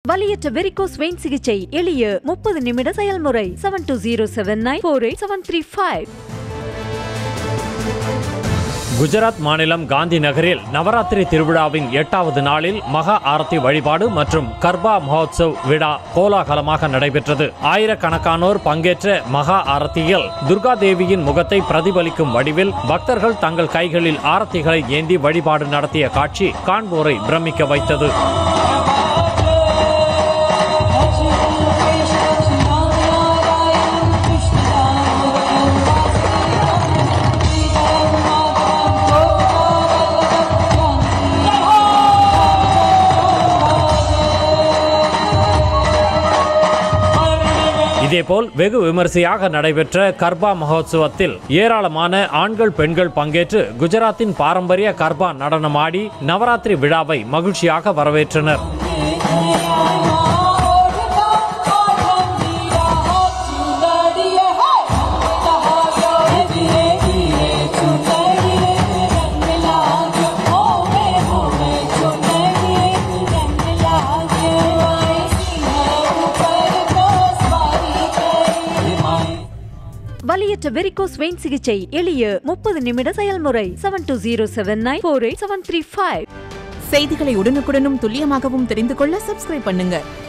வலியற்ற varicose vein சிகிச்சை எளிய முப்பது நிமிட செயல்முறை seven two zero seven nine four eight seven three five Gujarat மாநிலம் காந்தி நகரில் நவராத்திரி திருவிழாவின் எட்டாவது நாளில் மகா ஆரத்தி வழிபாடு மற்றும் கர்பா மஹோத்சவ் விழா கோலாகலமாக நடைபெற்றது ஆயிரக்கணக்கானோர் பங்கேற்ற மகா ஆரத்தியில் துர்கா தேவியின் முகத்தை பிரதிபலிக்கும் வடிவில் பக்தர்கள் தங்கள் கைகளில் ஆரத்திகளை ஏந்தி வழிபாடு நடத்திய காட்சி காண்போரை பிரமிக்க வைத்தது இதேபோல் வெகு விமரிசையாக நடைபெற்ற கர்பா மகோத்சவத்தில் ஏராளமான ஆண்கள் பெண்கள் பங்கேற்று குஜராத்தின் பாரம்பரிய கர்பா நடனமாடி நவராத்திரி விழாவை மகிழ்ச்சியாக வரவேற்றனர் வலியற்ற வெரிகோஸ் வெயின் சிகிச்சை எளிய முப்பது நிமிட செயல்முறை seven two zero seven nine four eight seven three five செய்திகளை உடனுக்குடனும் துல்லியமாகவும் தெரிந்து கொள்ள சப்ஸ்கிரைப் பண்ணுங்க